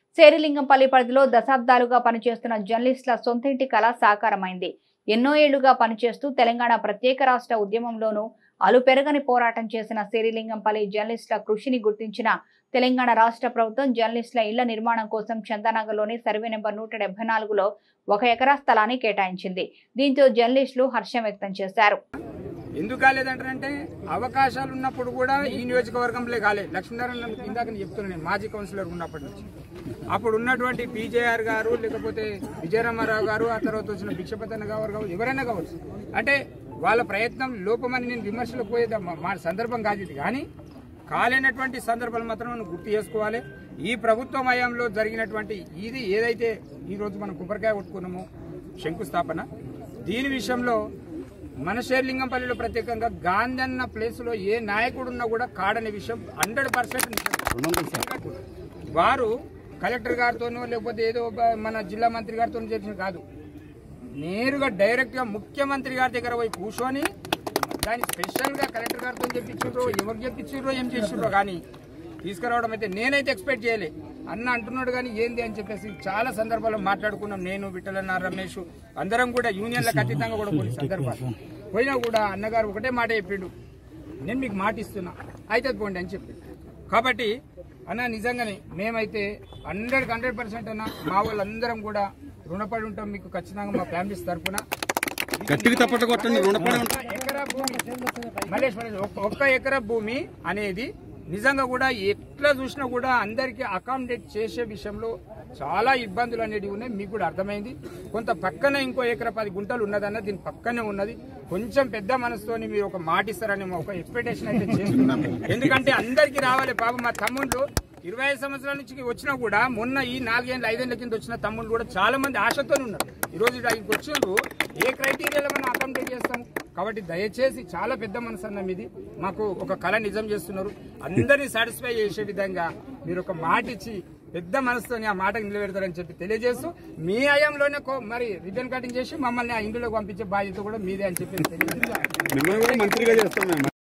శేరిలింగంపల్లి పరిధిలో దశాబ్దాలుగా పనిచేస్తున్న జర్నలిస్టుల సొంత ఇంటి కళ సాకారమైంది ఎన్నో ఏళ్లుగా పనిచేస్తూ తెలంగాణ ప్రత్యేక రాష్ట్ర ఉద్యమంలోనూ అలుపెరగని పోరాటం చేసిన శేరిలింగంపల్లి జర్నలిస్టుల కృషిని గుర్తించిన తెలంగాణ రాష్ట్ర ప్రభుత్వం జర్నలిస్టుల ఇళ్ల నిర్మాణం కోసం చందానగర్లోని సర్వే నెంబర్ నూట డెబ్బై నాలుగులో ఒక ఎకరా స్థలాన్ని కేటాయించింది దీంతో జర్నలిస్టులు హర్షం వ్యక్తం చేశారు ఎందుకు కాలేదంటారంటే అవకాశాలు ఉన్నప్పుడు కూడా ఈ నియోజకవర్గంలో కాలేదు లక్ష్మీనారాయణ ఇందాక నేను చెప్తున్నాను నేను మాజీ కౌన్సిలర్ ఉన్నప్పటి నుంచి అప్పుడు ఉన్నటువంటి పీజేఆర్ గారు లేకపోతే విజయరామారావు గారు ఆ తర్వాత వచ్చిన భిక్షపతన్న గారు కావచ్చు ఎవరైనా కావచ్చు అంటే వాళ్ళ ప్రయత్నం లోపమని నేను విమర్శలకు పోయేది మా- మా సందర్భం కాదు ఇది కానీ కాలేనటువంటి సందర్భాలు మాత్రం మనం గుర్తు చేసుకోవాలి ఈ ప్రభుత్వ మయంలో జరిగినటువంటి ఇది ఏదైతే ఈ రోజు మనం కొబ్బరికాయ కొట్టుకున్నామో శంకుస్థాపన దీని విషయంలో మన షేర్లింగంపల్లిలో ప్రత్యేకంగా గాంధీ అన్న ప్లేస్లో ఏ నాయకుడు ఉన్నా కూడా కాడనే విషయం హండ్రెడ్ పర్సెంట్ వారు కలెక్టర్ గారితోనో లేకపోతే ఏదో ఒక మన జిల్లా మంత్రి గారితో చేసిన కాదు నేరుగా డైరెక్ట్ గా ముఖ్యమంత్రి గారి దగ్గర పోయి కూర్చొని దాన్ని స్పెషల్ గా కలెక్టర్ గారితో చెప్పించారో ఎవరు చెప్పించారో ఏం చేసిండ్రో కానీ తీసుకురావడం అయితే నేనైతే ఎక్స్పెక్ట్ చేయలే అన్న అంటున్నాడు కానీ ఏంది అని చెప్పేసి చాలా సందర్భాల్లో మాట్లాడుకున్నాం నేను విఠలన్న రమేష్ అందరం కూడా యూనియన్లకు అతీతంగా కూడా కొన్ని సందర్భాలు పోయినా కూడా అన్నగారు ఒకటే మాట చెప్పిండు నేను మీకు మాట ఇస్తున్నా అయితే పోండి అని చెప్పి కాబట్టి అన్న నిజంగానే మేమైతే హండ్రెడ్ హండ్రెడ్ పర్సెంట్ అన్న మా వాళ్ళందరం కూడా రుణపడి ఉంటాం మీకు ఖచ్చితంగా మా ఫ్యామిలీస్ తరఫున గట్టిగా తప్పట కొట్టండి రుణపడి ఉంటాం ఒక్క ఎకరా భూమి మల్లేష్ మల్లేష్, ఒక్క- ఒక్క ఎకరా భూమి అనేది నిజంగా కూడా ఎట్లా చూసినా కూడా అందరికీ అకామిడేట్ చేసే విషయంలో చాలా ఇబ్బందులు అనేవి ఉన్నాయి మీకు కూడా అర్థమైంది కొంత పక్కన ఇంకో ఎకరా పది గుంటలు ఉన్నదన్న దీని పక్కనే ఉన్నది కొంచెం పెద్ద మనసుతోని మీరు ఒక మాట ఇస్తారని ఒక ఎక్స్పెక్టేషన్ అయితే చేస్తున్నాం ఎందుకంటే అందరికీ రావాలి పాపం మా తమ్ముళ్ళు ఇరవై ఐదు సంవత్సరాల నుంచి వచ్చినా కూడా మొన్న ఈ నాలుగేళ్ళు ఐదేళ్ల కింద వచ్చిన తమ్ముళ్ళు కూడా చాలా మంది ఆశతో ఉన్నారు ఈ రోజు ఇక్కడికి వచ్చిండ్రు ఏ క్రైటీరియాలో మనం అకామిడేట్ చేస్తాం కాబట్టి దయచేసి చాలా పెద్ద మనసు అన్న మీది మాకు ఒక కళ నిజం చేస్తున్నారు అందరినీ సాటిస్ఫై చేసే విధంగా మీరు ఒక మాట ఇచ్చి పెద్ద మనసుతోని ఆ మాటకు నిలబెడతారని చెప్పి తెలియజేస్తూ మీ హయాంలోనే కో- మరి రిటర్న్ కటింగ్ చేసి మమ్మల్ని ఆ ఇంటిలోకి పంపించే బాధ్యత కూడా మీదే అని చెప్పి తెలియజేస్తాం మిమ్మల్ని కూడా మంత్రిగా చేస్తాం మేము